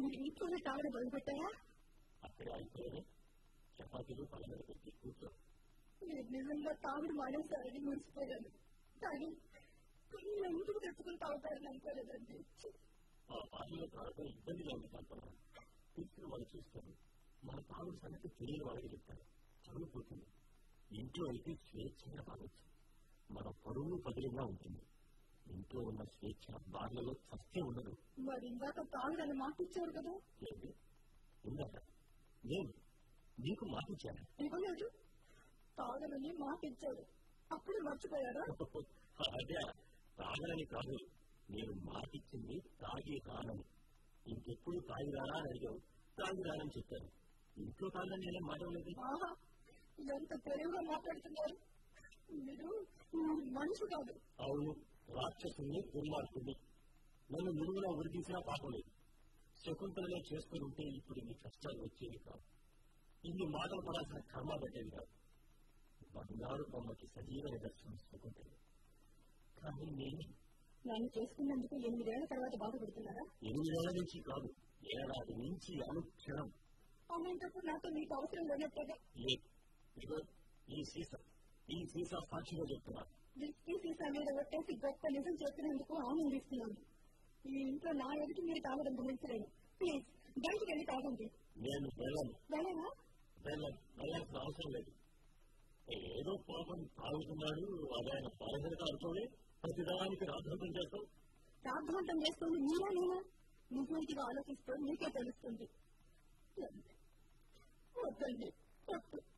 మీరు ఇంట్లోనే తాగడం మొదలుపెట్టారా అక్కడే అయిపోయారు చపాతీలు పళ్ళ మీద పెట్టి కూర్చో మీరు నిజంగా తాగుడు మానేస్తారని మురిసిపోయాను కానీ మీరు ఎందుకు తెచ్చుకుని తాగుతారని అనుకోలేదండి ఆ పాటలో తాగడం ఇబ్బందిగా ఉంది కల్పన తీసుకుని వాళ్ళు చూస్తారు మన తాగుడు సంగతి తెలియని వాళ్ళకి చెప్తారు చదువుపోతుంది ఇంట్లో అయితే స్వేచ్ఛగా తాగొచ్చు మన పరువు పదిలిగా ఉంటుంది ఇంట్లో ఉన్న స్వేచ్ఛ బార్లలో సత్యం ఉండదు మరి ఇందాక తాగుడని మాటిచ్చారు కదా ఏంటి ఉందాక నేను నీకు మాటిచ్చాను ఇవ్వలేదు తాగనని మాటిచ్చారు అప్పుడు మర్చిపోయారా అదే తాగలని కాదు నేను మాటిచ్చింది తాగి రానని ఇంకెప్పుడు తాగి రానా అని అడిగావు తాగి రానని చెప్పాను ఇంట్లో తాగని నేనే మాట్లాడలేదు ఆహా ఎంత తెలివిగా మాట్లాడుతున్నారు మీరు మీరు మనిషి కాదు అవును రాక్షసుని దుర్మార్గుని నన్ను నిలువునా ఉరిదీసినా పాపం లేదు శకుంతలనే చేసుకుని ఉంటే ఇప్పుడు నీ కష్టాలు వచ్చేవి కాదు ఇన్ని మాటలు పడాల్సిన కర్మ పెట్టేది కాదు బంగారు బొమ్మకి సజీవ నిదర్శనం శకుంతలు కానీ నేను నన్ను చేసుకున్నందుకు ఎనిమిదేళ్ల తర్వాత బాధపడుతున్నారా ఎనిమిదేళ్ల నుంచి కాదు ఏడాది నుంచి అనుక్షణం అలాంటప్పుడు నాతో మీకు అవసరం లేనట్టుగా లేదు ఇదిగో ఈ సీసా ఈ సీసా సాక్షిగా చెప్తున్నా విస్కీ సీసా మీద ఒట్టేసి గొప్ప నిజం చెప్పినందుకు ఆనందిస్తున్నాను ఈ ఇంట్లో నా ఎదుటి మీరు తాగడం గురించలేను ప్లీజ్ బయటికి వెళ్ళి తాగండి నేను వెళ్ళను వెళ్ళనా వెళ్ళను వెళ్ళాల్సిన అవసరం లేదు ఏదో పాపం తాగుతున్నాడు అది ఆయన పాలసరిగా అనుకోలే ప్రతిదానికి రాద్ధాంతం చేస్తాం ప్రార్థాంతం చేస్తుంది మీరా నేనా నిజాయితీగా ఆలోచిస్తే మీకే తెలుస్తుంది వద్దండి వద్దు